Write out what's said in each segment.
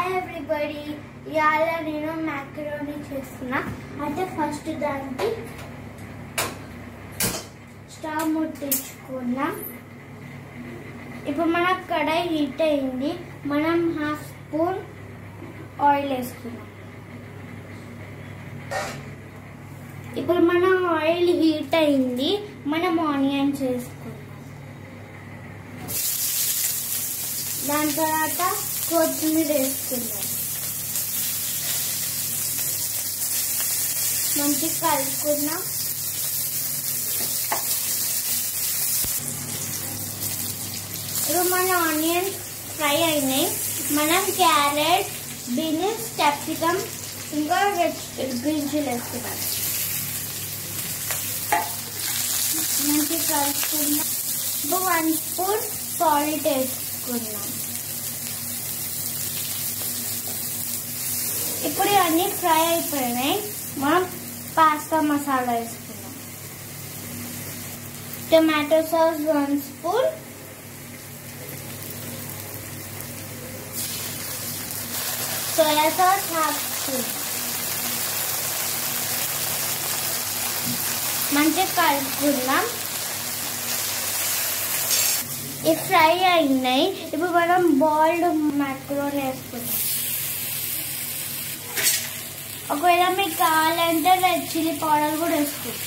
everybody ఇవాళ నేను macaroni చేస్తున్నా అయితే ఫస్ట్ దానికి స్టవ్ ముట్టించుకున్నాం ఇప్పుడు మన కడాయి హీట్ అయింది మనం హాఫ్ స్పూన్ ఆయిల్ వేసుకున్నాం ఇప్పుడు మన ఆయిల్ హీట్ అయింది మనం ఆనియన్స్ వేసుకున్నాం దాని తర్వాత కొత్తిమీర వేసుకుందాం మంచిగా కలుపుకుందాం ఇప్పుడు మన ఆనియన్స్ ఫ్రై అయినాయి మనం క్యారెట్ బీన్స్ క్యాప్సికమ్ ఇంకా గ్రీన్ చిల్లీ వేసుకున్నాం మంచిగా కలుపుకుందాం ఇప్పుడు వన్ స్పూన్ సాల్ట్ వేసుకున్నాం ఇప్పుడు ఇవన్నీ ఫ్రై అయిపోయినాయి మనం పాస్తా మసాలా వేసుకున్నాం tomato sauce one spoon soya sauce half spoon మంచిగా కలుపుకుందాం ఇవి ఫ్రై అయినాయి ఇప్పుడు మనం బాయిల్డ్ మ్యాక్రోన్ వేసుకుందాం ఒకవేళ మీకు కావాలంటే రెడ్ చిల్లీ పౌడర్ కూడా వేసుకోవచ్చు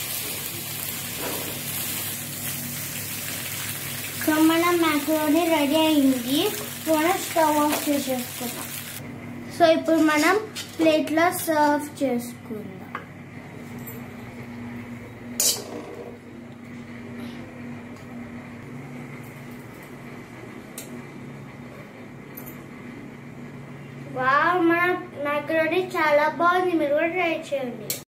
సో మన మ్యాక్రోనీ రెడీ అయింది మనం స్టవ్ ఆఫ్ చేసేసుకుందాం సో ఇప్పుడు మనం ప్లేట్లో సర్వ్ చేసుకుందాం వావ్ మన మ్యాక్రోనీ చాలా బాగుంది మీరు కూడా ట్రై చేయండి